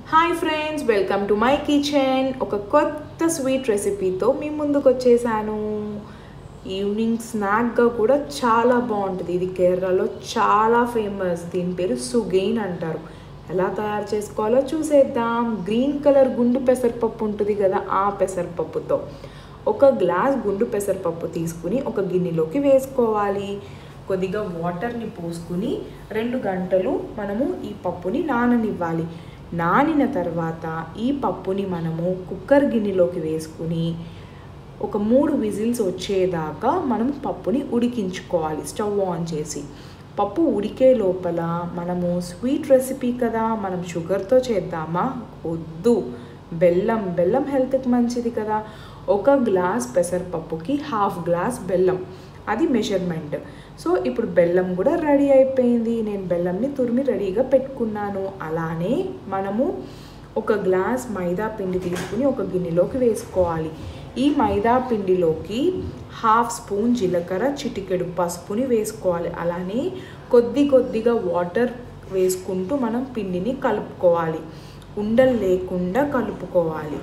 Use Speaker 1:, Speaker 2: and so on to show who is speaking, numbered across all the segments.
Speaker 1: hi friends welcome to my kitchen ఒక కొత్త sweet రెసిపీతో మీ ముందుకు వచ్చేసాను ఈవినింగ్ స్నాక్గా కూడా చాలా బాగుంటుంది ఇది కేరళలో చాలా ఫేమస్ దీని పేరు సుగెయిన్ అంటారు ఎలా తయారు చేసుకోవాలో చూసేద్దాం గ్రీన్ కలర్ గుండు పెసరపప్పు ఉంటుంది కదా ఆ పెసరపప్పుతో ఒక గ్లాస్ గుండు పెసరపప్పు తీసుకుని ఒక గిన్నెలోకి వేసుకోవాలి కొద్దిగా వాటర్ని పోసుకుని రెండు గంటలు మనము ఈ పప్పుని నాననివ్వాలి నానిన తర్వాత ఈ పప్పుని మనము కుక్కర్ గిన్నెలోకి వేసుకుని ఒక మూడు విజిల్స్ వచ్చేదాకా మనం పప్పుని ఉడికించుకోవాలి స్టవ్ ఆన్ చేసి పప్పు ఉడికే లోపల మనము స్వీట్ రెసిపీ కదా మనం షుగర్తో చేద్దామా వద్దు బెల్లం బెల్లం హెల్త్కి మంచిది కదా ఒక గ్లాస్ పెసరపప్పుకి హాఫ్ గ్లాస్ బెల్లం అది మెజర్మెంట్ సో ఇప్పుడు బెల్లం కూడా రెడీ అయిపోయింది నేను బెల్లంని తురిమి రెడీగా పెట్టుకున్నాను అలానే మనము ఒక గ్లాస్ మైదా పిండి తీసుకుని ఒక గిన్నెలోకి వేసుకోవాలి ఈ మైదా పిండిలోకి హాఫ్ స్పూన్ జీలకర్ర చిటికెడు పసుపుని వేసుకోవాలి అలానే కొద్ది కొద్దిగా వాటర్ వేసుకుంటూ మనం పిండిని కలుపుకోవాలి ఉండలు లేకుండా కలుపుకోవాలి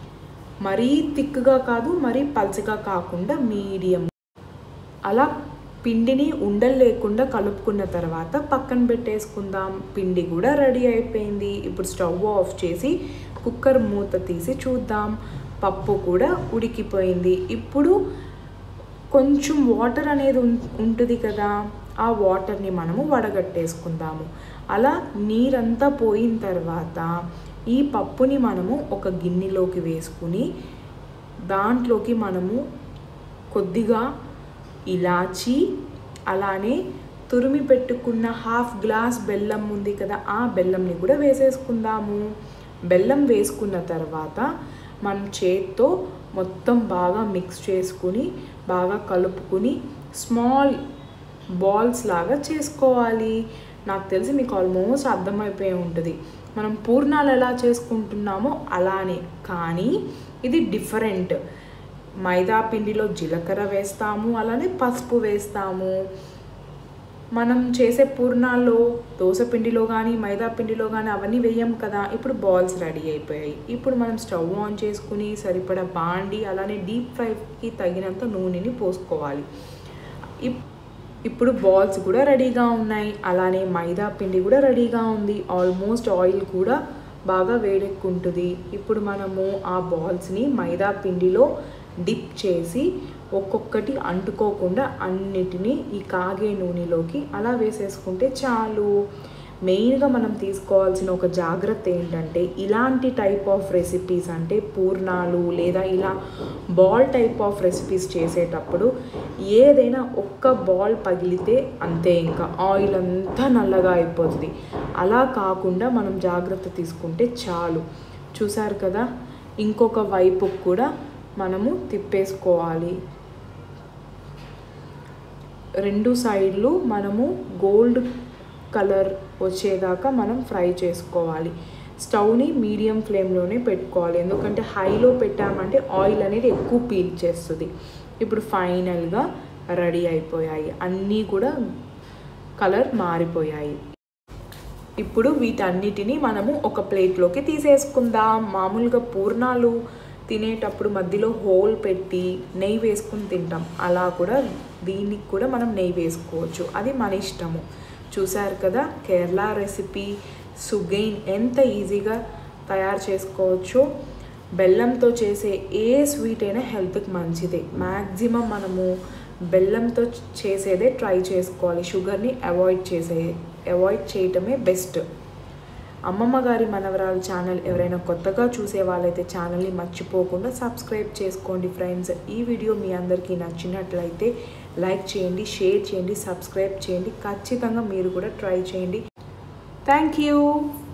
Speaker 1: మరీ థిక్గా కాదు మరీ పల్చగా కాకుండా మీడియం అలా పిండిని ఉండలు లేకుండా కలుపుకున్న తర్వాత పక్కన పెట్టేసుకుందాం పిండి కూడా రెడీ అయిపోయింది ఇప్పుడు స్టవ్ ఆఫ్ చేసి కుక్కర్ మూత తీసి చూద్దాం పప్పు కూడా ఉడికిపోయింది ఇప్పుడు కొంచెం వాటర్ అనేది ఉంటుంది కదా ఆ వాటర్ని మనము వడగట్టేసుకుందాము అలా నీరంతా పోయిన తర్వాత ఈ పప్పుని మనము ఒక గిన్నెలోకి వేసుకుని దాంట్లోకి మనము కొద్దిగా ఇలాచి అలానే తురిమి పెట్టుకున్న హాఫ్ గ్లాస్ బెల్లం ఉంది కదా ఆ బెల్లంని కూడా వేసేసుకుందాము బెల్లం వేసుకున్న తర్వాత మనం చేత్తో మొత్తం బాగా మిక్స్ చేసుకుని బాగా కలుపుకుని స్మాల్ బాల్స్ లాగా చేసుకోవాలి నాకు తెలిసి మీకు ఆల్మోస్ట్ అర్థమైపోయి ఉంటుంది మనం పూర్ణాలు ఎలా చేసుకుంటున్నామో అలానే కానీ ఇది డిఫరెంట్ మైదా పిండిలో జీలకర్ర వేస్తాము అలానే పసుపు వేస్తాము మనం చేసే పూర్ణాల్లో దోశ పిండిలో కానీ మైదా పిండిలో కానీ అవన్నీ వేయం కదా ఇప్పుడు బాల్స్ రెడీ అయిపోయాయి ఇప్పుడు మనం స్టవ్ ఆన్ చేసుకుని సరిపడా బాండి అలానే డీప్ ఫ్రైకి తగినంత నూనెని పోసుకోవాలి ఇప్పుడు బాల్స్ కూడా రెడీగా ఉన్నాయి అలానే మైదా పిండి కూడా రెడీగా ఉంది ఆల్మోస్ట్ ఆయిల్ కూడా బాగా వేడెక్కుంటుంది ఇప్పుడు మనము ఆ బాల్స్ని మైదా పిండిలో డిప్ చేసి ఒక్కొక్కటి అంటుకోకుండా అన్నిటినీ ఈ కాగే నూనెలోకి అలా వేసేసుకుంటే చాలు మెయిన్గా మనం తీసుకోవాల్సిన ఒక జాగ్రత్త ఏంటంటే ఇలాంటి టైప్ ఆఫ్ రెసిపీస్ అంటే పూర్ణాలు లేదా ఇలా బాల్ టైప్ ఆఫ్ రెసిపీస్ చేసేటప్పుడు ఏదైనా ఒక్క బాల్ పగిలితే అంతే ఇంకా ఆయిల్ అంతా నల్లగా అయిపోతుంది అలా కాకుండా మనం జాగ్రత్త తీసుకుంటే చాలు చూసారు కదా ఇంకొక వైపు కూడా మనము తిప్పేసుకోవాలి రెండు సైడ్లు మనము గోల్డ్ కలర్ వచ్చేదాకా మనం ఫ్రై చేసుకోవాలి స్టవ్ని మీడియం ఫ్లేమ్లోనే పెట్టుకోవాలి ఎందుకంటే హైలో పెట్టామంటే ఆయిల్ అనేది ఎక్కువ పీల్ చేస్తుంది ఇప్పుడు ఫైనల్గా రెడీ అయిపోయాయి అన్నీ కూడా కలర్ మారిపోయాయి ఇప్పుడు వీటన్నిటిని మనము ఒక ప్లేట్లోకి తీసేసుకుందాం మామూలుగా పూర్ణాలు తినేటప్పుడు మధ్యలో హోల్ పెట్టి నెయ్యి వేసుకుని తింటాం అలా కూడా దీనికి కూడా మనం నెయ్యి వేసుకోవచ్చు అది మన ఇష్టము చూసారు కదా కేరళ రెసిపీ సుగెయిన్ ఎంత ఈజీగా తయారు చేసుకోవచ్చు బెల్లంతో చేసే ఏ స్వీట్ అయినా హెల్త్కి మంచిదే మ్యాక్సిమం మనము బెల్లంతో చేసేదే ట్రై చేసుకోవాలి షుగర్ని అవాయిడ్ చేసే అవాయిడ్ చేయటమే బెస్ట్ అమ్మమ్మ గారి మనవరాలు ఛానల్ ఎవరైనా కొత్తగా చూసే వాళ్ళైతే ఛానల్ని మర్చిపోకుండా సబ్స్క్రైబ్ చేసుకోండి ఫ్రెండ్స్ ఈ వీడియో మీ అందరికీ నచ్చినట్లయితే లైక్ చేయండి షేర్ చేయండి సబ్స్క్రైబ్ చేయండి ఖచ్చితంగా మీరు కూడా ట్రై చేయండి థ్యాంక్ యూ